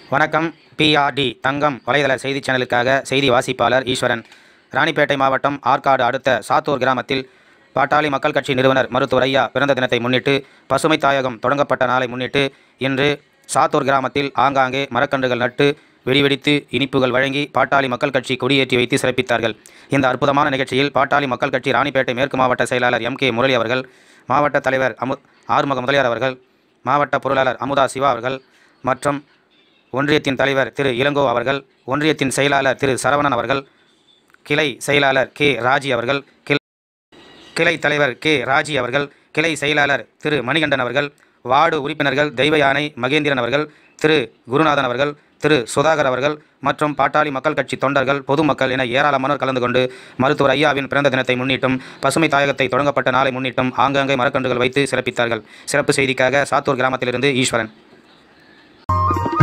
வணக்கம் பிஆர்டி தங்கம் வலைதள செய்தி சேனலுக்காக செய்தி வாசிப்பாளர் ஈஸ்வரன் ராணிப்பேட்டை மாவட்டம் ஆற்காடு அடுத்த சாத்தூர் கிராமத்தில் பாட்டாளி மக்கள் கட்சி நிறுவனர் மருத்துவர் ஐயா பிறந்த தினத்தை முன்னிட்டு பசுமை தாயகம் தொடங்கப்பட்ட நாளை முன்னிட்டு இன்று சாத்தூர் கிராமத்தில் ஆங்காங்கே மரக்கன்றுகள் நட்டு வெடிவெடித்து இனிப்புகள் வழங்கி பாட்டாளி மக்கள் கட்சி கொடியேற்றி வைத்து சிறப்பித்தார்கள் இந்த அற்புதமான நிகழ்ச்சியில் பாட்டாளி மக்கள் கட்சி ராணிப்பேட்டை மேற்கு மாவட்ட செயலாளர் எம் கே முரளி அவர்கள் மாவட்ட தலைவர் அமு ஆறுமுக முதலியார் அவர்கள் மாவட்ட பொருளாளர் அமுதா சிவா அவர்கள் மற்றும் ஒன்றியத்தின் தலைவர் திரு இளங்கோ அவர்கள் ஒன்றியத்தின் செயலாளர் திரு சரவணன் அவர்கள் கிளை செயலாளர் கே ராஜி அவர்கள் கிளை கிளை தலைவர் கே ராஜி அவர்கள் கிளை செயலாளர் திரு மணிகண்டன் அவர்கள் வார்டு உறுப்பினர்கள் தெய்வ யானை மகேந்திரன் அவர்கள் திரு குருநாதன் அவர்கள் திரு சுதாகர் அவர்கள் மற்றும் பாட்டாளி மக்கள் கட்சி தொண்டர்கள் பொதுமக்கள் என ஏராளமானோர் கலந்து கொண்டு மருத்துவர் ஐயாவின் பிறந்த தினத்தை முன்னிட்டும் பசுமை தாயகத்தை தொடங்கப்பட்ட நாளை முன்னிட்டும் ஆங்காங்கே மரக்கன்றுகள் வைத்து சிறப்பித்தார்கள் சிறப்பு செய்திக்காக சாத்தூர் கிராமத்திலிருந்து ஈஸ்வரன்